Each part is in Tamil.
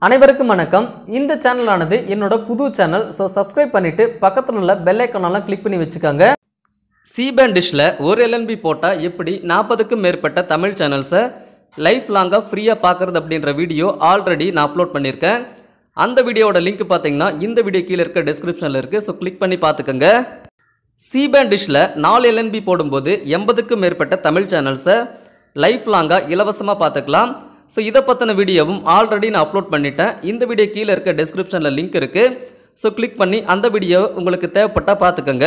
அனைவருக்கும் வணக்கம் இந்த சேனலானது என்னோட புது சேனல் ஸோ சப்ஸ்கிரைப் பண்ணிட்டு பக்கத்தில் உள்ள பெல் ஐக்கானெல்லாம் கிளிக் பண்ணி வச்சுக்கோங்க சிபேன் டிஷ்ல ஒரு எல்என்பி போட்டால் எப்படி நாற்பதுக்கும் மேற்பட்ட தமிழ் சேனல்ஸை லைஃப் லாங்காக ஃப்ரீயாக பார்க்குறது அப்படின்ற வீடியோ ஆல்ரெடி நான் அப்லோட் பண்ணியிருக்கேன் அந்த வீடியோவோட லிங்க் பார்த்தீங்கன்னா இந்த வீடியோ கீழே இருக்க டிஸ்கிரிப்ஷனில் இருக்குது ஸோ கிளிக் பண்ணி பார்த்துக்கோங்க சிபேன் டிஷ்ல நாலு எல்என்பி போடும்போது எண்பதுக்கும் மேற்பட்ட தமிழ் சேனல்ஸை லைஃப் லாங்காக இலவசமாக பார்த்துக்கலாம் ஸோ இதை பற்றின வீடியோவும் ஆல்ரெடி நான் அப்லோட் பண்ணிட்டேன் இந்த வீடியோ கீழே இருக்க டிஸ்கிரிப்ஷனில் லிங்க் இருக்குது ஸோ கிளிக் பண்ணி அந்த வீடியோ உங்களுக்கு தேவைப்பட்டால் பார்த்துக்கோங்க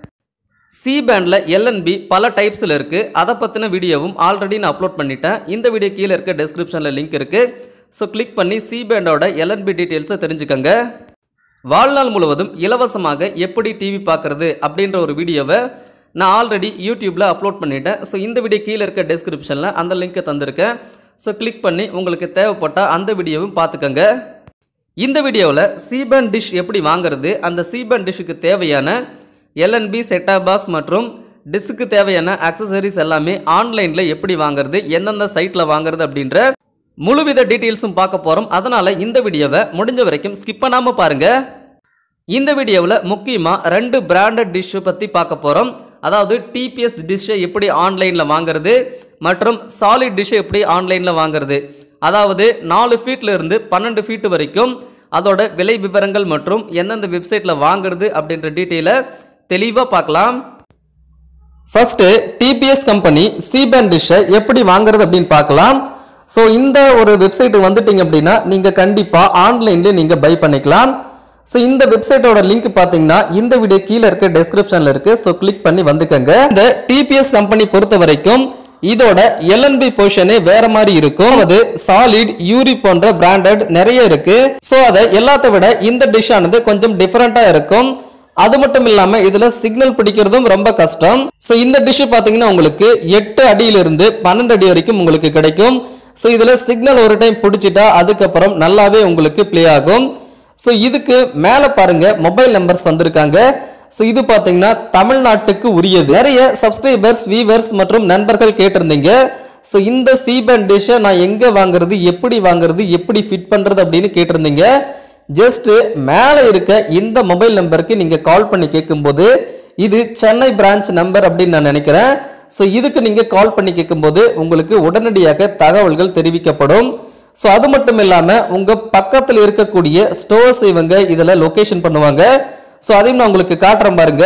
சி பேண்டில் எல்என்பி பல டைப்ஸில் இருக்குது அதை பற்றின வீடியோவும் ஆல்ரெடி நான் அப்லோட் பண்ணிட்டேன் இந்த வீடியோ கீழே இருக்க டிஸ்கிரிப்ஷனில் லிங்க் இருக்குது ஸோ கிளிக் பண்ணி சி பேண்டோட எல்என்பி டீட்டெயில்ஸை தெரிஞ்சுக்கோங்க வாழ்நாள் முழுவதும் இலவசமாக எப்படி டிவி பார்க்குறது அப்படின்ற ஒரு வீடியோவை நான் ஆல்ரெடி யூடியூப்பில் அப்லோட் பண்ணிட்டேன் ஸோ இந்த வீடியோ கீழே இருக்க டிஸ்கிரிப்ஷனில் அந்த லிங்க்கை தந்திருக்கேன் ஸோ கிளிக் பண்ணி உங்களுக்கு தேவைப்பட்டால் அந்த வீடியோவும் பார்த்துக்கோங்க இந்த வீடியோவில் சீபன் டிஷ் எப்படி வாங்குறது அந்த சீபன் டிஷ்ஷுக்கு தேவையான எல்என்பி செட்டாப் பாக்ஸ் மற்றும் டிஷ்ஷுக்கு தேவையான அக்சசரிஸ் எல்லாமே ஆன்லைனில் எப்படி வாங்குறது எந்தெந்த சைட்டில் வாங்குறது அப்படின்ற முழுவித டீட்டெயில்ஸும் பார்க்க போகிறோம் அதனால் இந்த வீடியோவை முடிஞ்ச வரைக்கும் ஸ்கிப் பண்ணாமல் பாருங்கள் இந்த வீடியோவில் முக்கியமாக ரெண்டு பிராண்டட் டிஷ்ஷை பற்றி பார்க்க போகிறோம் அதாவது டிபிஎஸ் டிஷ்ஷை எப்படி ஆன்லைனில் வாங்குறது மற்றும் சாலிட் டிஷ்ஷை எப்படி ஆன்லைனில் வாங்குறது அதாவது நாலு ஃபீட்ல இருந்து பன்னெண்டு ஃபீட் வரைக்கும் அதோட விலை விவரங்கள் மற்றும் எந்தெந்த வெப்சைட்டில் வாங்குறது அப்படின்ற டீட்டெயிலை தெளிவாக பார்க்கலாம் ஃபர்ஸ்ட் டிபிஎஸ் கம்பெனி சீபேன் டிஷ்ஷை எப்படி வாங்குறது அப்படின்னு பார்க்கலாம் ஸோ இந்த ஒரு வெப்சைட்டுக்கு வந்துட்டீங்க அப்படின்னா நீங்கள் கண்டிப்பாக ஆன்லைன்லேயே நீங்கள் பை பண்ணிக்கலாம் ஸோ இந்த வெப்சைட்டோட லிங்க் பார்த்தீங்கன்னா இந்த வீடியோ கீழே இருக்க டெஸ்கிரிப்ஷனில் இருக்கு ஸோ கிளிக் பண்ணி வந்துக்கங்க இந்த டிபிஎஸ் கம்பெனி பொறுத்த வரைக்கும் இதோட எல்என்பி பொசிஷனே வேற மாதிரி இருக்கும் அது சாலிட் யூரி போன்ற பிராண்டட் நிறைய இருக்கு ஸோ அதை எல்லாத்த விட இந்த டிஷ் ஆனது கொஞ்சம் டிஃப்ரெண்டா இருக்கும் அது மட்டும் இல்லாம இதுல சிக்னல் பிடிக்கிறதும் ரொம்ப கஷ்டம் ஸோ இந்த டிஷ் பாத்தீங்கன்னா உங்களுக்கு எட்டு அடியிலிருந்து பன்னெண்டு அடி வரைக்கும் உங்களுக்கு கிடைக்கும் ஸோ இதுல சிக்னல் ஒரு டைம் பிடிச்சிட்டா அதுக்கப்புறம் நல்லாவே உங்களுக்கு ப்ளே ஆகும் ஸோ இதுக்கு மேலே பாருங்க மொபைல் நம்பர்ஸ் வந்திருக்காங்க ஸோ இது பார்த்தீங்கன்னா தமிழ்நாட்டுக்கு உரியது நிறைய சப்ஸ்கிரைபர்ஸ் வீவர்ஸ் மற்றும் நண்பர்கள் கேட்டிருந்தீங்க ஸோ இந்த சீபேண்ட் டிஷ்ஷை நான் எங்கே வாங்குறது எப்படி வாங்குறது எப்படி ஃபிட் பண்ணுறது அப்படின்னு கேட்டிருந்தீங்க ஜஸ்ட் மேலே இருக்க இந்த மொபைல் நம்பருக்கு நீங்கள் கால் பண்ணி கேட்கும்போது இது சென்னை பிரான்ச் நம்பர் அப்படின்னு நான் நினைக்கிறேன் ஸோ இதுக்கு நீங்கள் கால் பண்ணி கேட்கும்போது உங்களுக்கு உடனடியாக தகவல்கள் தெரிவிக்கப்படும் ஸோ அது மட்டும் இல்லாமல் உங்கள் பக்கத்தில் இருக்கக்கூடிய ஸ்டோர்ஸ் இவங்க இதில் லொக்கேஷன் பண்ணுவாங்க ஸோ அதையும் நான் உங்களுக்கு காட்டுறேன் பாருங்க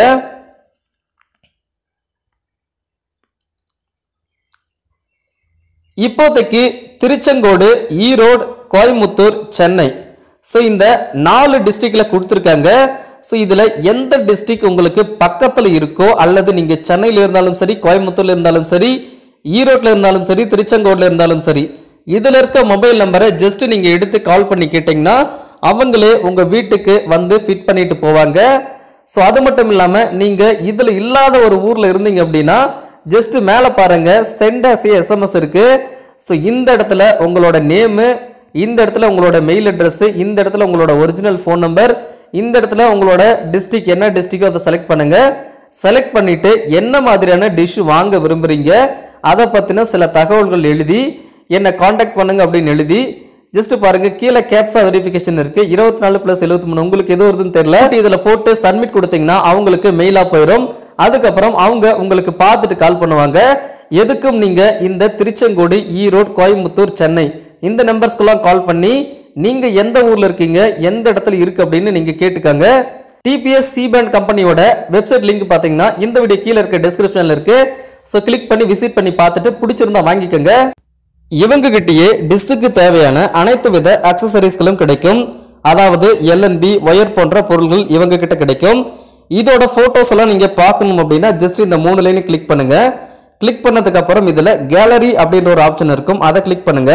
இப்போதைக்கு திருச்செங்கோடு ஈரோடு கோயம்புத்தூர் சென்னை ஸோ இந்த நாலு டிஸ்ட்ரிக்டில் கொடுத்துருக்காங்க ஸோ இதில் எந்த டிஸ்ட்ரிக்ட் உங்களுக்கு பக்கத்தில் இருக்கோ அல்லது நீங்கள் சென்னையில் இருந்தாலும் சரி கோயம்புத்தூர்ல இருந்தாலும் சரி ஈரோட்டில் இருந்தாலும் சரி திருச்செங்கோடில் இருந்தாலும் சரி இதில் இருக்க மொபைல் நம்பரை ஜஸ்ட் நீங்கள் எடுத்து கால் பண்ணி கேட்டிங்கன்னா அவங்களே உங்கள் வீட்டுக்கு வந்து ஃபிட் பண்ணிட்டு போவாங்க ஸோ அது மட்டும் இல்லாமல் நீங்கள் இதில் இல்லாத ஒரு ஊரில் இருந்தீங்க அப்படின்னா ஜஸ்ட் மேலே பாருங்க சென்ட் ஆஸ் எஸ்எம்எஸ் இருக்கு ஸோ இந்த இடத்துல உங்களோட நேமு இந்த இடத்துல உங்களோட மெயில் அட்ரஸ் இந்த இடத்துல உங்களோட ஒரிஜினல் ஃபோன் நம்பர் இந்த இடத்துல உங்களோட டிஸ்ட்ரிக்ட் என்ன டிஸ்ட்ரிக்டோ அதை செலக்ட் பண்ணுங்க செலக்ட் பண்ணிட்டு என்ன மாதிரியான டிஷ் வாங்க விரும்புறீங்க அதை பற்றின சில தகவல்கள் எழுதி என்னை காண்டாக்ட் பண்ணுங்க அப்படின்னு எழுதி ஜஸ்ட் பாருங்க கீழே கேப்சா வெரிஃபிகேஷன் இருக்கு இருபத்தி நாலு பிளஸ் எழுபத்தி மூணு உங்களுக்கு எது வருதுன்னு தெரியல இதுல போட்டு சப்மிட் கொடுத்தீங்கன்னா அவங்களுக்கு மெயிலா போயிடும் அதுக்கப்புறம் அவங்க உங்களுக்கு பார்த்துட்டு கால் பண்ணுவாங்க எதுக்கும் நீங்க இந்த திருச்செங்கோடு ஈரோடு கோயம்புத்தூர் சென்னை இந்த நம்பர்ஸ்க்கெல்லாம் கால் பண்ணி நீங்க எந்த ஊர்ல இருக்கீங்க எந்த இடத்துல இருக்கு அப்படின்னு நீங்க கேட்டுக்கங்க டிபிஎஸ் சி பேண்ட் கம்பெனியோட வெப்சைட் லிங்க் பாத்தீங்கன்னா இந்த வீடியோ கீழே இருக்க டிஸ்கிரிப்ஷன்ல இருக்கு ஸோ கிளிக் பண்ணி விசிட் பண்ணி பார்த்துட்டு பிடிச்சிருந்தா வாங்கிக்கோங்க இவங்க கிட்டயே டிஸ்க்கு தேவையான அனைத்து வித அக்சசரிஸ்களும் கிடைக்கும் அதாவது எல்என்பி ஒயர் போன்ற பொருள்கள் இவங்க கிட்ட கிடைக்கும் இதோட போட்டோஸ் எல்லாம் நீங்க பார்க்கணும் அப்படின்னா ஜஸ்ட் இந்த மூணு லைன் கிளிக் பண்ணுங்க கிளிக் பண்ணதுக்கு அப்புறம் இதுல கேலரி அப்படின்ற ஒரு ஆப்ஷன் இருக்கும் அதை கிளிக் பண்ணுங்க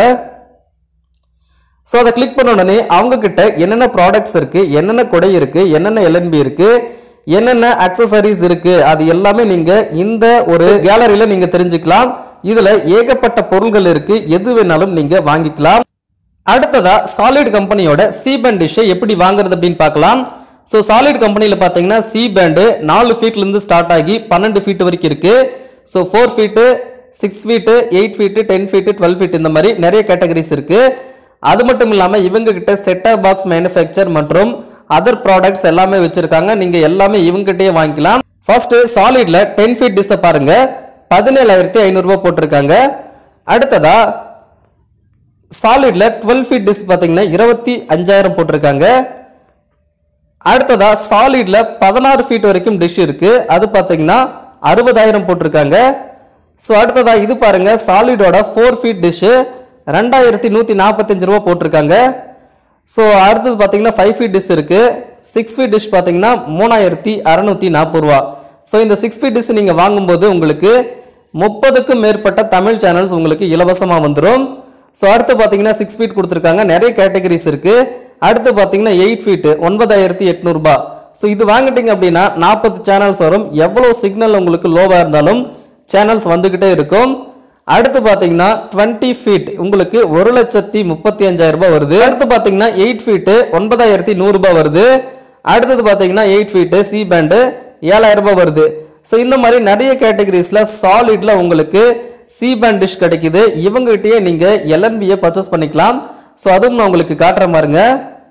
ஸோ அதை கிளிக் பண்ண உடனே அவங்க கிட்ட என்னென்ன ப்ராடக்ட்ஸ் இருக்கு என்னென்ன கொடை இருக்கு என்னென்ன எல்என்பி இருக்கு என்னென்ன அக்சசரிஸ் இருக்கு அது எல்லாமே நீங்க இந்த ஒரு கேலரியில நீங்க தெரிஞ்சுக்கலாம் இதுல ஏகப்பட்ட பொருள்கள் இருக்கு எது வேணாலும் நீங்க வாங்கிக்கலாம் அடுத்ததா சாலிட் கம்பெனியோட சி பேண்ட் டிஷ்ஷை எப்படி வாங்குறது அப்படின்னு பார்க்கலாம் ஸோ சாலிட் கம்பெனியில் பார்த்தீங்கன்னா சி பேண்டு நாலு ஃபீட்லேருந்து ஸ்டார்ட் ஆகி பன்னெண்டு ஃபீட் வரைக்கும் இருக்கு so four feet six feet eight feet ten feet twelve feet இந்த மாதிரி நிறைய கேட்டகரிஸ் இருக்கு அது மட்டும் இல்லாமல் இவங்க கிட்ட செட்டாப் பாக்ஸ் மேனுஃபேக்சர் மற்றும் அதர் ப்ராடக்ட்ஸ் எல்லாமே வச்சிருக்காங்க நீங்க எல்லாமே இவங்ககிட்டயே வாங்கிக்கலாம் ஃபர்ஸ்ட் சாலிட்ல டென் ஃபீட் டிஸ்ஸை பாருங்க பதினேழாயிரத்தி ஐநூறுரூபா போட்டிருக்காங்க அடுத்ததா சாலிட்ல டுவெல் ஃபீட் டிஸ் பார்த்தீங்கன்னா இருபத்தி அஞ்சாயிரம் போட்டிருக்காங்க அடுத்ததா சாலிட்ல பதினாறு ஃபீட் வரைக்கும் டிஷ் இருக்கு அது பார்த்தீங்கன்னா அறுபதாயிரம் போட்டிருக்காங்க ஸோ அடுத்ததா இது பாருங்க சாலிடோட ஃபோர் ஃபீட் டிஷ்ஷு ரெண்டாயிரத்தி நூற்றி நாற்பத்தஞ்சு ரூபா போட்டிருக்காங்க ஸோ அடுத்தது பார்த்தீங்கன்னா ஃபைவ் ஃபீட் டிஷ் இருக்கு சிக்ஸ் ஃபீட் டிஷ் பார்த்தீங்கன்னா மூணாயிரத்தி அறநூற்றி நாற்பது ரூபா ஸோ இந்த சிக்ஸ் ஃபீட் டிஷ் நீங்கள் வாங்கும்போது உங்களுக்கு முப்பதுக்கும் மேற்பட்ட தமிழ் சேனல்ஸ் உங்களுக்கு இலவசமாக வந்துடும் ஸோ அடுத்து பார்த்தீங்கன்னா சிக்ஸ் ஃபீட் கொடுத்துருக்காங்க நிறைய கேட்டகரிஸ் இருக்கு அடுத்து பார்த்தீங்கன்னா எயிட் ஃபீட்டு ஒன்பதாயிரத்தி எட்நூறுபா ஸோ இது வாங்கிட்டீங்க அப்படின்னா நாற்பது சேனல்ஸ் வரும் எவ்வளோ சிக்னல் உங்களுக்கு லோவாக இருந்தாலும் சேனல்ஸ் வந்துக்கிட்டே இருக்கும் அடுத்து பார்த்தீங்கன்னா டுவெண்ட்டி ஃபீட் உங்களுக்கு ஒரு லட்சத்தி முப்பத்தி அஞ்சாயிரம் ரூபாய் வருது அடுத்து பார்த்தீங்கன்னா எயிட் ஃபீட்டு ஒன்பதாயிரத்தி நூறுரூபா வருது அடுத்தது பார்த்தீங்கன்னா எயிட் ஃபீட்டு சி பேண்டு ஏழாயிரம் ரூபாய் வருது ஸோ இந்த மாதிரி நிறைய கேட்டகரிஸில் சாலிட்ல உங்களுக்கு சி பேண்ட் டிஷ் கிடைக்குது இவங்ககிட்டயே நீங்கள் எல்என்பியை பர்ச்சேஸ் பண்ணிக்கலாம் ஸோ அதுவும் நான் உங்களுக்கு காட்டுற பாருங்க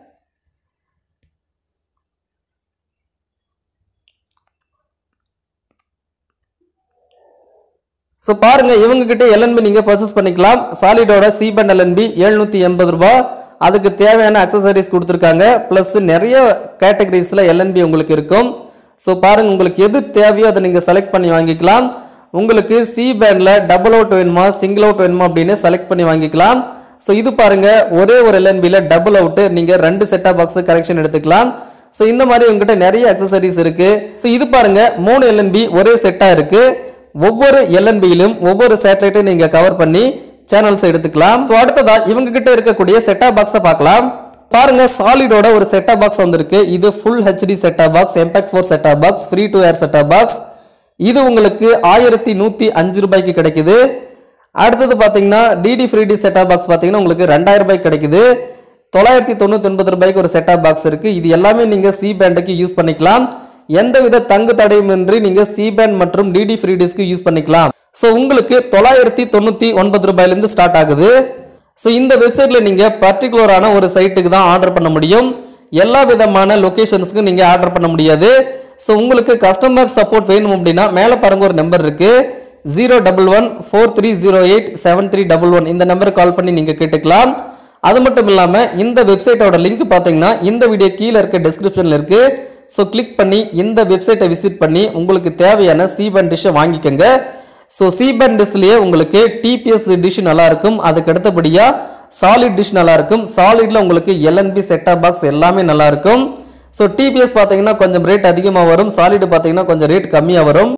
ஸோ பாருங்க இவங்க கிட்ட எல்என்பி நீங்க பர்ச்சேஸ் பண்ணிக்கலாம் சாலிடோட சீபன் எல்என்பி எழுநூத்தி எண்பது ரூபாய் அதுக்கு தேவையான அக்சசரிஸ் கொடுத்துருக்காங்க ப்ளஸ் நிறைய கேட்டகரிஸில் எல்என்பி உங்களுக்கு இருக்கும் ஸோ பாருங்க உங்களுக்கு எது தேவையோ அதை நீங்கள் செலக்ட் பண்ணி வாங்கிக்கலாம் உங்களுக்கு சி பேண்டில் டபுள் அவுட் வேணுமா சிங்கிள் அவுட் வேணுமா அப்படின்னு செலக்ட் பண்ணி வாங்கிக்கலாம் ஸோ இது பாருங்க ஒரே ஒரு எல்என்பியில் டபுள் அவுட்டு நீங்கள் ரெண்டு செட்டாக பாக்ஸ் கனெக்ஷன் எடுத்துக்கலாம் ஸோ இந்த மாதிரி உங்ககிட்ட நிறைய அக்சசரிஸ் இருக்கு ஸோ இது பாருங்க மூணு எல்என்பி ஒரே செட்டாக இருக்கு ஒவ்வொரு எல்என்பியிலும் ஒவ்வொரு சேட்டலைட்டையும் நீங்க கவர் பண்ணி சேனல்ஸ் எடுத்துக்கலாம் ஸோ அடுத்ததா இவங்க கிட்ட இருக்கக்கூடிய செட்டா பாக்ஸை பார்க்கலாம் பாருங்க சாலிடோட ஒரு செட்டா பாக்ஸ் வந்திருக்கு இது full HD set top box MPEG four set top box free to air set top box இது உங்களுக்கு ஆயிரத்தி நூற்றி அஞ்சு ரூபாய்க்கு கிடைக்குது அடுத்தது பார்த்தீங்கன்னா டிடி ஃப்ரீ டி செட்டா பாக்ஸ் பார்த்தீங்கன்னா உங்களுக்கு ரெண்டாயிரம் ரூபாய்க்கு கிடைக்குது தொள்ளாயிரத்தி தொண்ணூத்தி ஒன்பது ரூபாய்க்கு ஒரு செட்டா பாக்ஸ் இருக்கு இது எல்லாமே நீங்க சி பேண்டுக்கு யூஸ் பண்ணிக்கலாம் எந்தவித தங்கு தடையுமின்றி நீங்க சி பேண்ட் மற்றும் டிடி ஃப்ரீ டிஸ்க்கு யூஸ் பண்ணிக்கலாம் ஸோ உங்களுக்கு தொள்ளாயிரத்தி தொண்ணூத்தி ஒன்பது ரூபாயிலிருந்து ஸ்டார்ட் ஆகுது ஸோ இந்த வெப்சைட்ல நீங்க பர்டிகுலரான ஒரு சைட்டுக்கு தான் ஆர்டர் பண்ண முடியும் எல்லா விதமான லொகேஷன்ஸ்க்கும் நீங்க ஆர்டர் பண்ண முடியாது ஸோ உங்களுக்கு கஸ்டமர் சப்போர்ட் வேணும் அப்படின்னா மேலே பாருங்க ஒரு நம்பர் இருக்கு zero double one four three zero eight seven three double one இந்த நம்பருக்கு கால் பண்ணி நீங்கள் கேட்டுக்கலாம் அது மட்டும் இல்லாமல் இந்த வெப்சைட்டோட லிங்க் பார்த்தீங்கன்னா இந்த வீடியோ கீழே இருக்க டிஸ்கிரிப்ஷனில் இருக்கு ஸோ கிளிக் பண்ணி இந்த வெப்சைட்டை விசிட் பண்ணி உங்களுக்கு தேவையான சீபன் டிஷ்ஷை வாங்கிக்கோங்க ஸோ சீபன் டிஷ்லேயே உங்களுக்கு டிபிஎஸ் டிஷ் நல்லா இருக்கும் அதுக்கு அடுத்தபடியாக சாலிட் டிஷ் நல்லா இருக்கும் சாலிட்ல உங்களுக்கு எல்என்பி செட்டாப் பாக்ஸ் எல்லாமே நல்லா இருக்கும் ஸோ டிபிஎஸ் பார்த்தீங்கன்னா கொஞ்சம் ரேட் அதிகமாக வரும் சாலிட் பார்த்தீங்கன்னா கொஞ்சம் ரேட் கம்மியாக வரும்